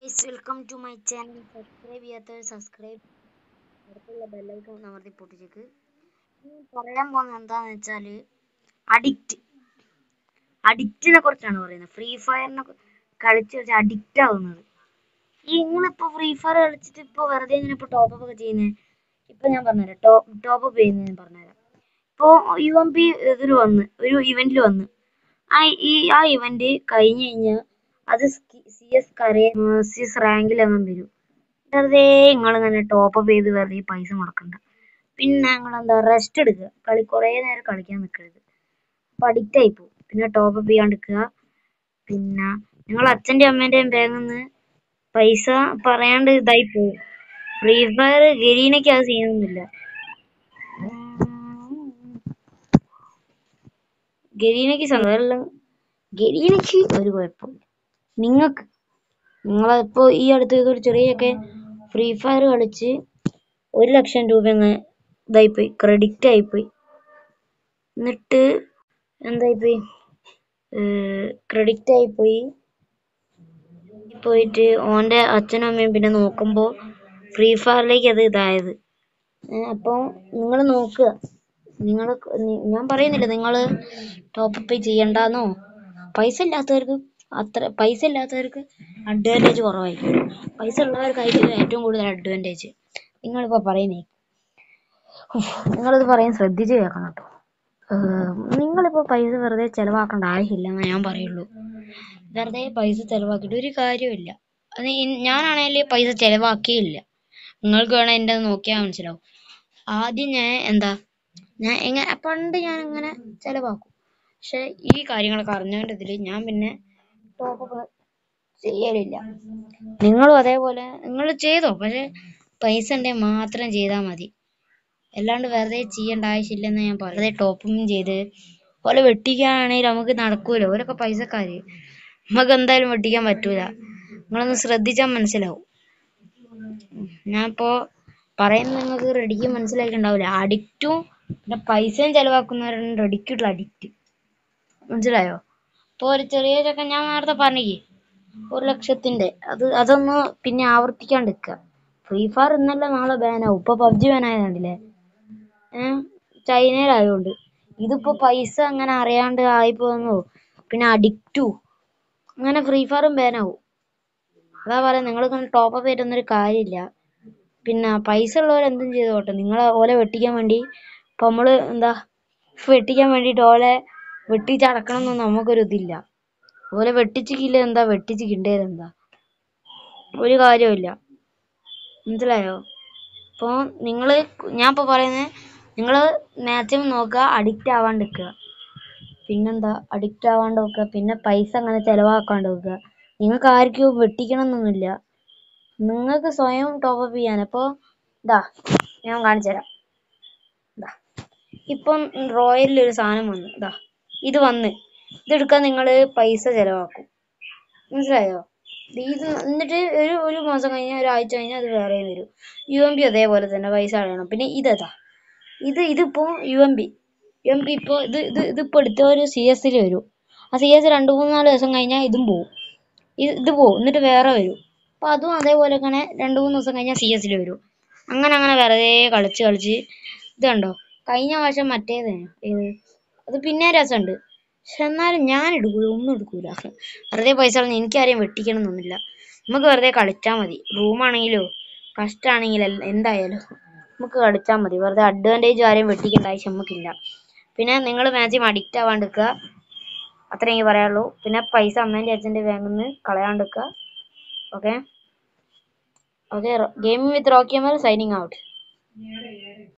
welcome to my channel subscribe ചെയ്യാത്തവർ subscribe അടുത്തുള്ള ബെല്ലൈക്കൺ അമർത്തി പൊട്ടിച്ചേക്ക് ഇനി പറയാൻ പോകുന്നത് എന്താന്ന് വെച്ചാൽ അഡിക്റ്റ് അഡിക്റ്റിനെ കുറിച്ചാണ് പറയുന്നത് ഫ്രീ ഫയറിനെ കളിച്ച് കളിച്ച് അഡിക്റ്റ് ആവുന്നത് ഈ നിങ്ങളിപ്പോൾ ഫ്രീ ഫയർ കളിച്ചിട്ട് ഇപ്പോൾ വെറുതെ ഇങ്ങനെ ഇപ്പോൾ ടോപ്പ് ഒക്കെ ചെയ്യുന്നത് ഇപ്പം ഞാൻ പറഞ്ഞുതരാം ടോപ്പ് ടോപ്പ് അപ്പ് ചെയ്യുന്നത് ഞാൻ പറഞ്ഞുതരാം ഇപ്പോൾ യു എം പി ഇതിൽ വന്ന് ഒരു ഇവന്റിൽ വന്ന് ആ ഈ ആ ഇവന്റ് കഴിഞ്ഞ് കഴിഞ്ഞാൽ അത് സി എസ് കരയെ സി എസ് റാങ്കിലൊന്നും വരും വെറുതെ നിങ്ങൾ ഇങ്ങനെ ടോപ്പ് അപ്പ് ചെയ്ത് വെറുതെ പൈസ മുടക്കണ്ട പിന്നെ നിങ്ങൾ എന്താ റെസ്റ്റ് എടുക്കുക കളി കുറേ നേരം കളിക്കാൻ നിൽക്കരുത് അപ്പോൾ അഡിക്റ്റ് ആയി പോകും പിന്നെ ടോപ്പ് അപ്പ് ചെയ്യാണ്ടിരിക്കുക പിന്നെ നിങ്ങൾ അച്ഛൻ്റെ അമ്മേൻ്റെയും ബാഗിൽ നിന്ന് പൈസ പറയാണ്ട് ഇതായി പോകും ഫ്രീ ഫയർ ഗരീനയ്ക്ക് അത് ചെയ്യുന്നൊന്നുമില്ല ഗരീനയ്ക്ക് സങ്കടം ഗരീനയ്ക്ക് ഒരു കുഴപ്പമില്ല നിങ്ങൾക്ക് നിങ്ങളിപ്പോൾ ഈ അടുത്ത് ഒരു ചെറിയൊക്കെ ഫ്രീ ഫയർ കളിച്ച് ഒരു ലക്ഷം രൂപ അങ്ങ് ഇതായിപ്പോയി ക്രെഡിറ്റ് ആയിപ്പോയി എന്നിട്ട് എന്തായിപ്പോയി ക്രെഡിറ്റ് ആയിപ്പോയി പോയിട്ട് ഓൻ്റെ അച്ഛനും അമ്മയും പിന്നെ നോക്കുമ്പോൾ ഫ്രീ ഫയറിലേക്ക് അത് ഇതായത് അപ്പോൾ നിങ്ങൾ നോക്കുക നിങ്ങൾ ഞാൻ പറയുന്നില്ല നിങ്ങൾ ടോപ്പ് അപ്പ് ചെയ്യണ്ടെന്നോ പൈസ ഇല്ലാത്തവർക്ക് അത്ര പൈസ ഇല്ലാത്തവർക്ക് അഡ്വാൻറ്റേജ് കുറവായിരിക്കും പൈസ ഉള്ളവർക്കായിരിക്കും ഏറ്റവും കൂടുതൽ അഡ്വാൻറ്റേജ് നിങ്ങളിപ്പോൾ പറയുന്നേ നിങ്ങളിത് പറയാൻ ശ്രദ്ധിച്ച് കേൾക്കണം കേട്ടോ നിങ്ങളിപ്പോൾ പൈസ വെറുതെ ചിലവാക്കേണ്ട ആവശ്യമില്ല എന്നേ ഞാൻ പറയുള്ളൂ വെറുതെ പൈസ ചിലവാക്കിയിട്ട് ഒരു കാര്യമില്ല അത് ഞാനാണെങ്കിൽ പൈസ ചിലവാക്കിയില്ല നിങ്ങൾക്ക് വേണേൽ എൻ്റെ നോക്കിയാൽ മനസ്സിലാവും ആദ്യം ഞാൻ എന്താ ഞാൻ എങ്ങനെ പണ്ട് ഞാൻ അങ്ങനെ ചിലവാക്കും പക്ഷെ ഈ കാര്യങ്ങളൊക്കെ അറിഞ്ഞതിൽ ഞാൻ പിന്നെ ടോപ്പ് ചെയ്യലില്ല നിങ്ങളും അതേപോലെ നിങ്ങൾ ചെയ്തോ പക്ഷെ പൈസ ഉണ്ടെങ്കിൽ മാത്രം ചെയ്താൽ മതി അല്ലാണ്ട് വെറുതെ ചെയ്യേണ്ട ആവശ്യമില്ലെന്ന് ഞാൻ വെറുതെ ടോപ്പും ചെയ്ത് ഓലെ വെട്ടിക്കാനാണെങ്കിൽ നമുക്ക് നടക്കൂല ഓരൊക്കെ പൈസക്കാര് നമുക്ക് എന്തായാലും വെട്ടിക്കാൻ പറ്റൂല നിങ്ങളൊന്ന് ശ്രദ്ധിച്ചാൽ മനസ്സിലാവും ഞാനിപ്പോൾ പറയുന്നത് നിങ്ങൾക്ക് റെഡിക്ക് മനസ്സിലായിട്ടുണ്ടാവില്ല അഡിക്റ്റും പിന്നെ പൈസയും ചെലവാക്കുന്നവരാണ് റെഡിക്കുള്ള അഡിക്റ്റ് മനസ്സിലായോ ഇപ്പോൾ ഒരു ചെറിയ ചെക്കൻ ഞാൻ നേരത്തെ പറഞ്ഞില്ലേ ഒരു ലക്ഷത്തിൻ്റെ അത് അതൊന്ന് പിന്നെ ആവർത്തിക്കാണ്ടിരിക്കുക ഫ്രീ ഫയർ ഇന്നല്ല നാളെ ബാനാവും ഇപ്പോൾ പബ്ജി ബാനായത് കണ്ടില്ലേ ഏഹ് ചൈനയിലായതുകൊണ്ട് ഇതിപ്പോൾ പൈസ അങ്ങനെ അറിയാണ്ട് ആയിപ്പോയെന്നോ പിന്നെ അഡിക്റ്റു അങ്ങനെ ഫ്രീ ഫയറും ബാനാവും അതാ പറയാം നിങ്ങൾ ഇങ്ങനെ ടോപ്പ് അപ്പ് ചെയ്തിട്ടൊന്നും കാര്യമില്ല പിന്നെ പൈസ ഉള്ളവർ എന്തും ചെയ്തോട്ടെ നിങ്ങളെ ഓലെ വെട്ടിക്കാൻ വേണ്ടി ഇപ്പം നമ്മൾ എന്താ വെട്ടിക്കാൻ വേണ്ടിയിട്ട് ഓലെ വെട്ടിച്ചടക്കണം എന്നൊന്നും നമുക്കൊരു ഇതില്ല ഓലെ വെട്ടിച്ചിക്കില്ല എന്താ വെട്ടിച്ച് കിണ്ടേത് എന്താ ഒരു കാര്യമില്ല മനസ്സിലായോ അപ്പോൾ നിങ്ങൾ ഞാൻ ഇപ്പോൾ പറയുന്നത് നിങ്ങൾ മാക്സിമം നോക്കുക അഡിക്റ്റ് ആവാണ്ടിരിക്കുക പിന്നെന്താ അഡിക്റ്റ് ആവാണ്ട് നോക്കുക പിന്നെ പൈസ അങ്ങനെ ചിലവാക്കാണ്ട് നോക്കുക നിങ്ങൾക്ക് ആർക്കും വെട്ടിക്കണം എന്നൊന്നുമില്ല നിങ്ങൾക്ക് സ്വയം ടോപ്പ് അപ്പ് ചെയ്യാൻ അപ്പോൾ ഇതാ ഞാൻ കാണിച്ചു തരാം ഇതാ ഇപ്പം റോയലിൽ ഒരു സാധനം വന്നു ഇതാ ഇത് വന്ന് ഇതെടുക്കാൻ നിങ്ങൾ പൈസ ചിലവാക്കും മനസ്സിലായോ ഇത് എന്നിട്ട് ഒരു ഒരു മാസം കഴിഞ്ഞാൽ ഒരാഴ്ച കഴിഞ്ഞാൽ അത് വേറെ വരും യു എം പി അതേപോലെ തന്നെ പൈസ കളയണം പിന്നെ ഇതേതാ ഇത് ഇതിപ്പോൾ U M P U M P ഇപ്പോൾ ഇത് ഇത് ഇതിപ്പോൾ എടുത്ത ഒരു സി എസിൽ വരും ആ സി എസ് രണ്ട് മൂന്ന് നാല് ദിവസം കഴിഞ്ഞാൽ ഇതും പോവും ഇത് ഇത് പോവും എന്നിട്ട് വേറെ വരും അപ്പോൾ അതും അതേപോലെ തന്നെ രണ്ട് മൂന്ന് ദിവസം കഴിഞ്ഞാൽ സി എസിൽ വരും അങ്ങനെ അങ്ങനെ വെറുതെ കളിച്ച് കളിച്ച് ഇത് കണ്ടോ കഴിഞ്ഞ വർഷം മറ്റേതാണ് ഏത് അത് പിന്നെ രസമുണ്ട് പക്ഷെ എന്നാലും ഞാൻ എടുക്കൂല ഒന്നും എടുക്കൂല വെറുതെ പൈസ കളഞ്ഞ് എനിക്കാരെയും വെട്ടിക്കണം എന്നൊന്നുമില്ല നമുക്ക് വെറുതെ കളിച്ചാൽ മതി റൂമാണെങ്കിലോ കഷ്ടമാണെങ്കിലും എന്തായാലും നമുക്ക് കളിച്ചാൽ മതി വെറുതെ അഡ്വാൻറ്റേജ് ആരെയും വെട്ടിക്കേണ്ട ആവശ്യം നമുക്കില്ല പിന്നെ നിങ്ങൾ മാക്സിമം അഡിക്റ്റ് ആവാണ്ടിരിക്കുക അത്രേ എനിക്ക് പറയാനുള്ളൂ പിന്നെ പൈസ അമ്മേൻ്റെ അച്ഛൻ്റെ ബാങ്കിൽ നിന്ന് കളയാണ്ടിരിക്കുക okay okay gaming with Rocky Amal signing out